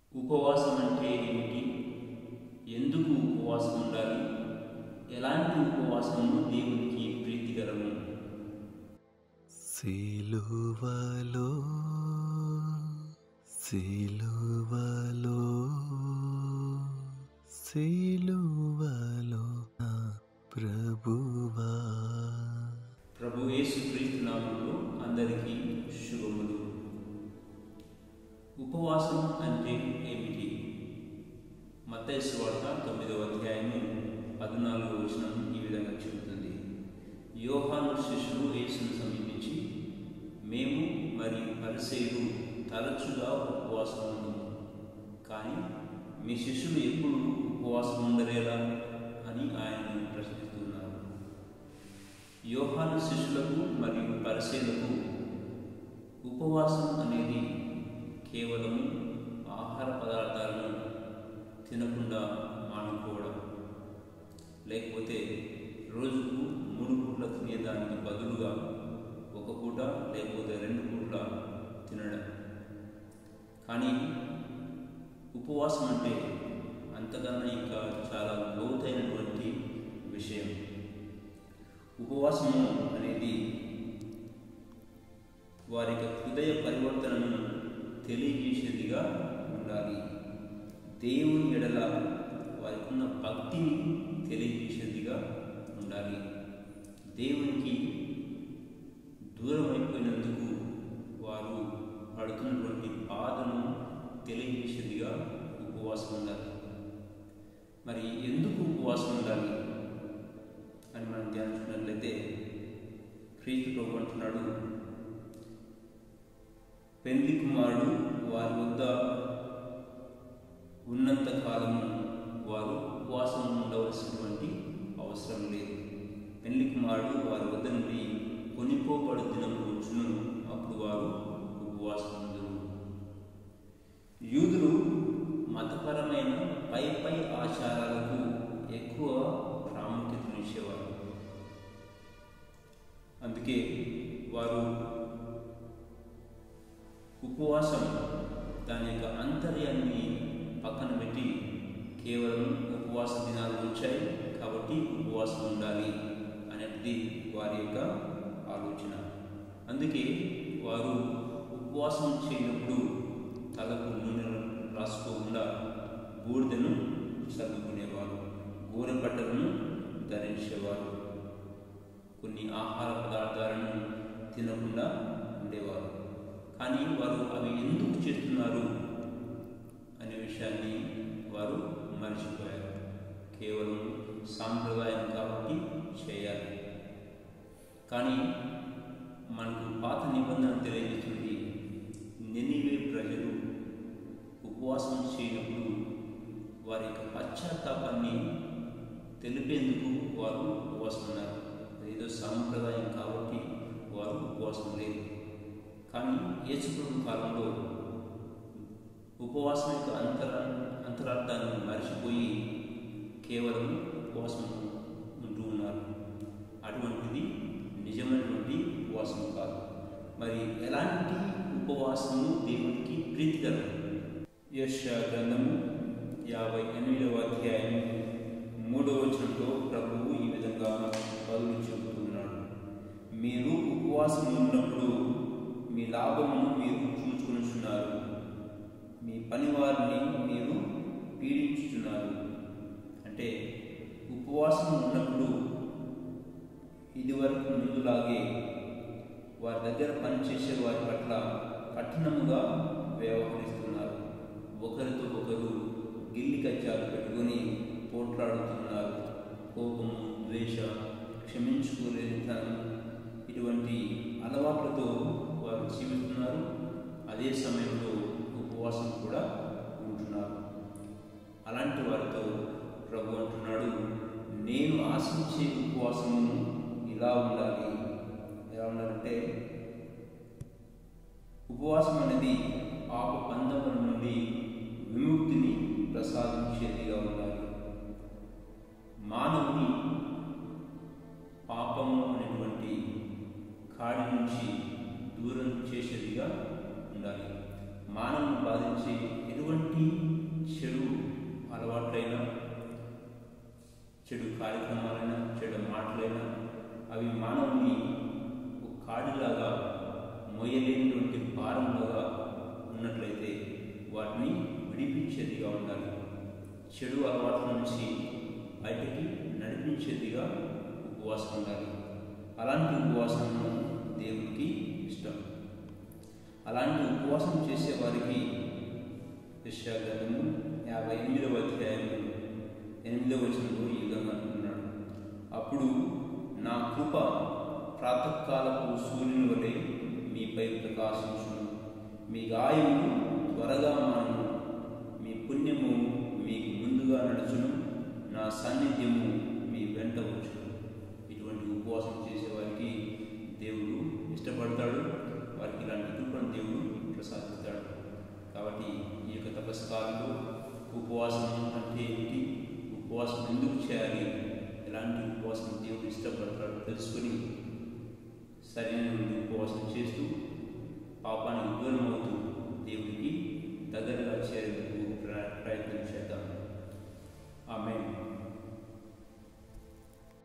ఉపవాసం అంటే ఏమిటి ఎందుకు ఉపవాసం ఉండాలి ఎలాంటి ఉపవాసము దేవునికి ప్రీతికరము సిలువలో సిలువలో సిలువలో నా ప్రభువా ప్రభు యేసు క్రీస్తు నామంలో అందరికీ శుభములు ఉపవాసం అంటే ఏమిటి మత్తయి వార్త తొమ్మిదవ అధ్యాయము పద్నాలుగు వచనం ఈ విధంగా చెబుతుంది యోహాను శిష్యులు యేసును సమీపించి మేము మరియు పరిసేలు తరచుగా ఉపవాసం ఉండము కానీ మీ శిష్యులు ఎప్పుడు ఉపవాసం ఉండలేరా అని ఆయనను ప్రశ్నిస్తున్నారు యోహాను శిష్యులకు మరియు పరిశీలకు ఉపవాసం అనేది కేవలం ఆహార పదార్థాలను తినకుండా మానుకోవడం లేకపోతే రోజుకు మూడు పూట్ల తినేదానికి బదులుగా ఒక పూట లేకపోతే రెండు పూట్ల తినడం కానీ ఉపవాసం అంటే అంతకన్నా ఇంకా చాలా లోతైనటువంటి విషయం ఉపవాసము అనేది వారి యొక్క హృదయ పరివర్తనను తెలియజేసేదిగా ఉండాలి దేవుని ఎడల వారికి ఉన్న భక్తిని తెలియజేసేదిగా ఉండాలి దేవునికి దూరం అయిపోయినందుకు వారు పడుతున్నటువంటి బాధను తెలియజేసేదిగా ఉపవాసం ఉండాలి మరి ఎందుకు ఉపవాసం ఉండాలి అని మనం ధ్యానించినట్లయితే క్రీస్తు ప్రభు అంటున్నాడు పెళ్లి కుమారుడు వారి వద్ద ఉన్నంత కాలము వారు ఉపవాసం ఉండవలసినటువంటి అవసరం లేదు పెళ్లి కుమారుడు వారి వద్ద నుండి కొనిపోబడు దినము వచ్చును అప్పుడు వారు ఉపవాసం ఉండరు యూదులు మతపరమైన పై పై ఆచారాలకు ఎక్కువ ప్రాముఖ్యతనిచ్చేవారు అందుకే వారు ఉపవాసం దాని యొక్క అంతర్యాన్ని పక్కన పెట్టి కేవలం ఉపవాస దినాలు వచ్చాయి కాబట్టి ఉపవాసం ఉండాలి అనేది వారి యొక్క ఆలోచన అందుకే వారు ఉపవాసం చేయనప్పుడు తలకు నూనె రాసుకోకుండా బూడిదను చదువుకునేవారు గోరెపట్టలను ధరించేవారు కొన్ని ఆహార పదార్థాలను తినకుండా ఉండేవారు కానీ వారు అవి ఎందుకు చేస్తున్నారు అనే విషయాన్ని వారు మర్చిపోయారు కేవలం సాంప్రదాయం కాబట్టి చేయాలి కానీ మనకు పాత నిబంధన తెలియజేస్తుంది నెనివే ప్రజలు ఉపవాసం చేయనప్పుడు వారి యొక్క పశ్చాత్తాపాన్ని తెలిపేందుకు వారు ఉపవాసం ఉన్నారు ఏదో సాంప్రదాయం కాబట్టి వారు ఉపవాసం లేదు కానీ యేసుప్రభు కాలంలో ఉపవాసం యొక్క అంతర అంతరార్థాన్ని మర్చిపోయి కేవలం ఉపవాసం ఉంటూ ఉన్నారు అటువంటిది నిజమైనటువంటి ఉపవాసం కాదు మరి ఎలాంటి ఉపవాసము దేవునికి ప్రీతికరం యశ గ్రంథము యాభై ఎనిమిదవ అధ్యాయం మూడవ వచనంలో ప్రభువు ఈ విధంగా బదులు చెబుతున్నాడు మీరు ఉపవాసం ఉన్నప్పుడు మీ లాభమును మీరు చూసుకొనిచున్నారు మీ పనివారిని మీరు పీడించుతున్నారు అంటే ఉపవాసం ఉన్నప్పుడు ఇదివరకు ముందులాగే వారి దగ్గర పనిచేసే వారి పట్ల కఠినముగా వ్యవహరిస్తున్నారు ఒకరితో ఒకరు గిల్లి కచ్చాలు పెట్టుకొని పోట్లాడుతున్నారు కోపము ద్వేష క్షమించుకోలేనితనం ఇటువంటి అలవాట్లతో వారు జీవిస్తున్నారు అదే సమయంలో ఉపవాసం కూడా ఉంటున్నారు అలాంటి వారితో ప్రభు అంటున్నాడు నేను ఆశించే ఉపవాసము ఇలా ఉండాలి ఎలా ఉండాలంటే ఉపవాసం అనేది పాప బంధముల నుండి విముక్తిని ప్రసాదించేదిగా ఉండాలి మానవుని పాపము అనేటువంటి కాడి నుంచి దూరం చేసేదిగా ఉండాలి మానవుని బాధించే ఎటువంటి ఉండాలి చెడు అలవాట్ల నుంచి బయటికి నడిపించేదిగా ఉపవాసం ఉండాలి అలాంటి ఉపవాసము దేవుడికి ఇష్టం అలాంటి ఉపవాసం చేసే వారికి యశాగ్రంథము యాభై ఎనిమిదవ అధ్యాయము ఎనిమిదవ వచనంలో ఈ విధంగా అంటున్నాడు అప్పుడు నా కృప ప్రాతకాలపు సూర్యుని వలె మీపై ప్రకాశించును మీ గాయము త్వరగా మాను మీ పుణ్యము మీకు ముందుగా నడుచును నా సాన్నిధ్యము మీ వెంట వచ్చును ఇటువంటి ఉపవాసం చేసే వారికి దేవుడు ఇష్టపడతాడు వారికి ఇలాంటి కృపను దేవుడు ప్రసాదిస్తాడు కాబట్టి ఈ యొక్క తపస్కారంలో ఉపవాసం అంటే ఏంటి ఉపవాసం ఎందుకు చేయాలి ఎలాంటి ఉపవాసం దేవుడు ఇష్టపడతాడు తెలుసుకుని సరైన ఉపవాసం